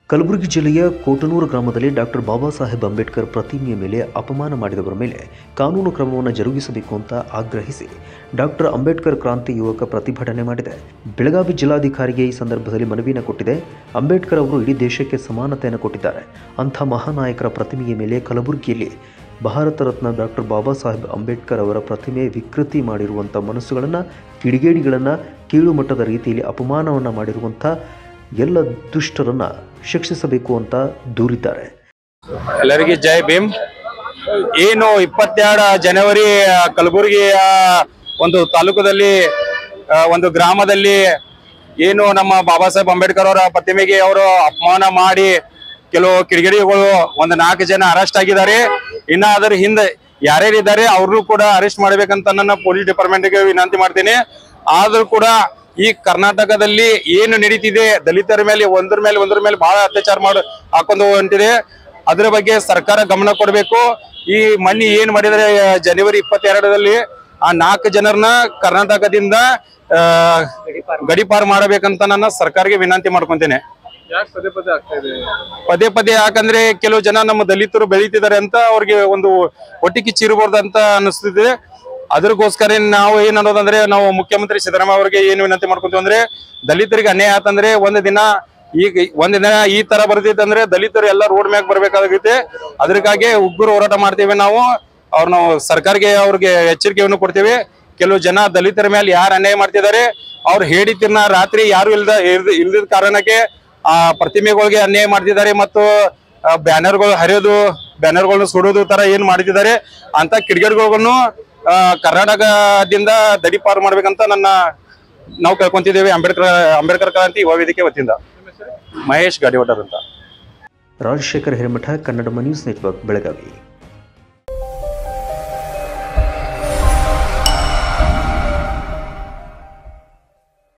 ಕಲಬುರಗಿ ಜಿಲ್ಲೆಯ ಕೋಟನೂರು ಗ್ರಾಮದಲ್ಲಿ ಡಾಕ್ಟರ್ ಬಾಬಾ ಸಾಹೇಬ್ ಅಂಬೇಡ್ಕರ್ ಪ್ರತಿಮೆಯ ಮೇಲೆ ಅಪಮಾನ ಮಾಡಿದವರ ಮೇಲೆ ಕಾನೂನು ಕ್ರಮವನ್ನು ಜರುಗಿಸಬೇಕು ಅಂತ ಆಗ್ರಹಿಸಿ ಡಾಕ್ಟರ್ ಅಂಬೇಡ್ಕರ್ ಕ್ರಾಂತಿ ಯುವಕ ಪ್ರತಿಭಟನೆ ಮಾಡಿದೆ ಬೆಳಗಾವಿ ಜಿಲ್ಲಾಧಿಕಾರಿಗೆ ಈ ಸಂದರ್ಭದಲ್ಲಿ ಮನವಿಯನ್ನು ಕೊಟ್ಟಿದೆ ಅಂಬೇಡ್ಕರ್ ಅವರು ಇಡೀ ದೇಶಕ್ಕೆ ಸಮಾನತೆಯನ್ನು ಕೊಟ್ಟಿದ್ದಾರೆ ಅಂಥ ಮಹಾನಾಯಕರ ಪ್ರತಿಮೆಯ ಮೇಲೆ ಕಲಬುರಗಿಯಲ್ಲಿ ಭಾರತ ರತ್ನ ಡಾಕ್ಟರ್ ಬಾಬಾ ಸಾಹೇಬ್ ಅಂಬೇಡ್ಕರ್ ಅವರ ಪ್ರತಿಮೆ ವಿಕೃತಿ ಮಾಡಿರುವಂಥ ಮನಸ್ಸುಗಳನ್ನು ಕಿಡಿಗೇಡಿಗಳನ್ನು ಕೀಳು ಮಟ್ಟದ ರೀತಿಯಲ್ಲಿ ಅಪಮಾನವನ್ನು ಮಾಡಿರುವಂಥ ಎಲ್ಲ ದುಷ್ಟರನ್ನು ಶಿಕ್ಷಿಸಬೇಕು ಅಂತ ದೂರಿದ್ದಾರೆ ಎಲ್ಲರಿಗೆ ಜೈ ಭೀಮ್ ಏನು ಇಪ್ಪತ್ತೆರಡು ಜನವರಿ ಆ, ಕಲಬುರಗಿಯ ಒಂದು ತಾಲೂಕದಲ್ಲಿ ಆ, ಒಂದು ಗ್ರಾಮದಲ್ಲಿ ಏನು ನಮ್ಮ ಬಾಬಾ ಸಾಹೇಬ್ ಅಂಬೇಡ್ಕರ್ ಅವರ ಪ್ರತಿಮೆಗೆ ಅವರು ಅಪಮಾನ ಮಾಡಿ ಕೆಲವು ಕಿಡಿಗೇಡಿಗಳು ಒಂದು ನಾಲ್ಕು ಜನ ಅರೆಸ್ಟ್ ಆಗಿದ್ದಾರೆ ಇನ್ನ ಅದರ ಹಿಂದೆ ಯಾರ್ಯಾರಿದ್ದಾರೆ ಅವ್ರನ್ನೂ ಕೂಡ ಅರೆಸ್ಟ್ ಮಾಡ್ಬೇಕಂತ ನನ್ನ ಪೊಲೀಸ್ ಡಿಪಾರ್ಟ್ಮೆಂಟ್ಗೆ ವಿನಂತಿ ಮಾಡ್ತೀನಿ ಆದ್ರೂ ಕೂಡ ಈ ಕರ್ನಾಟಕದಲ್ಲಿ ಏನು ನಡೀತಿದೆ ದಲಿತರ ಮೇಲೆ ಒಂದ್ರ ಮೇಲೆ ಒಂದ್ರ ಮೇಲೆ ಬಹಳ ಅತ್ಯಾಚಾರ ಮಾಡ ಹಾಕೊಂಡು ಹೊಂಟಿದೆ ಅದ್ರ ಬಗ್ಗೆ ಸರ್ಕಾರ ಗಮನ ಕೊಡಬೇಕು ಈ ಮಣ್ಣಿ ಏನ್ ಮಾಡಿದರೆ ಜನವರಿ ಇಪ್ಪತ್ತೆರಡರಲ್ಲಿ ಆ ನಾಲ್ಕು ಜನರನ್ನ ಕರ್ನಾಟಕದಿಂದ ಆ, ಗಡಿಪಾರು ಮಾಡಬೇಕಂತ ನನ್ನ ಸರ್ಕಾರಕ್ಕೆ ವಿನಂತಿ ಮಾಡ್ಕೊಂತೇನೆ ಯಾಕೆ ಪದೇ ಪದೇ ಆಗ್ತಾ ಇದೆ ಪದೇ ಪದೇ ಯಾಕಂದ್ರೆ ಕೆಲವು ಜನ ನಮ್ಮ ದಲಿತರು ಬೆಳೀತಿದ್ದಾರೆ ಅಂತ ಅವ್ರಿಗೆ ಒಂದು ಹೊಟ್ಟೆ ಕಿಚ್ಚಿರಬಾರ್ದು ಅಂತ ಅನಿಸ್ತಿದೆ ಅದ್ರಗೋಸ್ಕರ ನಾವು ಏನ್ ಅನ್ನೋದಂದ್ರೆ ನಾವು ಮುಖ್ಯಮಂತ್ರಿ ಸಿದ್ದರಾಮಯ್ಯ ಅವರಿಗೆ ಏನು ವಿನಂತಿ ಮಾಡ್ಕೊಂತೀವಿ ಅಂದ್ರೆ ದಲಿತರಿಗೆ ಅನ್ಯಾಯ ಆತಂದ್ರೆ ಒಂದು ದಿನ ಈಗ ಒಂದ್ ದಿನ ಈ ತರ ಬರ್ತಿತ್ತು ಅಂದ್ರೆ ದಲಿತರು ಎಲ್ಲ ರೋಡ್ ಮ್ಯಾಗ ಬರ್ಬೇಕಾಗುತ್ತೆ ಅದಕ್ಕಾಗಿ ಉಗ್ರ ಹೋರಾಟ ಮಾಡ್ತೀವಿ ನಾವು ಅವ್ರ ನಾವು ಸರ್ಕಾರಕ್ಕೆ ಅವ್ರಿಗೆ ಎಚ್ಚರಿಕೆಯನ್ನು ಕೊಡ್ತೀವಿ ಕೆಲವು ಜನ ದಲಿತರ ಮೇಲೆ ಯಾರು ಅನ್ಯಾಯ ಮಾಡ್ತಿದ್ದಾರೆ ಅವ್ರು ಹೇಳಿ ತಿನ್ನ ರಾತ್ರಿ ಯಾರು ಇಲ್ದ ಇಲ್ದ- ಇಲ್ದಿದ ಕಾರಣಕ್ಕೆ ಆ ಪ್ರತಿಮೆಗಳಿಗೆ ಅನ್ಯಾಯ ಮಾಡ್ತಿದ್ದಾರೆ ಮತ್ತು ಬ್ಯಾನರ್ಗಳು ಹರಿಯೋದು ಬ್ಯಾನರ್ಗಳನ್ನ ಸುಡೋದು ತರ ಏನ್ ಮಾಡ್ತಿದ್ದಾರೆ ಅಂತ ಕಿಡಿಗೇಡಿಗಳನ್ನು ಕರ್ನಾಟಕದಿಂದ ದಡಿಪಾರು ಮಾಡ್ಬೇಕಂತ ನನ್ನ ನಾವು ಕೇಳ್ಕೊಂತಿದ್ದೇವೆ ಅಂಬೇಡ್ಕರ್ ಅಂಬೇಡ್ಕರ್ ಕ್ರಾಂತಿ ಯುವ ವೇದಿಕೆ ವತಿಯಿಂದ ಮಹೇಶ್ ಗಾಡಿವಟರ್ ಅಂತ ರಾಜಶೇಖರ್ ಹಿರೇಮಠ ಕನ್ನಡ ನ್ಯೂಸ್ ನೆಟ್ವರ್ಕ್ ಬೆಳಗಾವಿ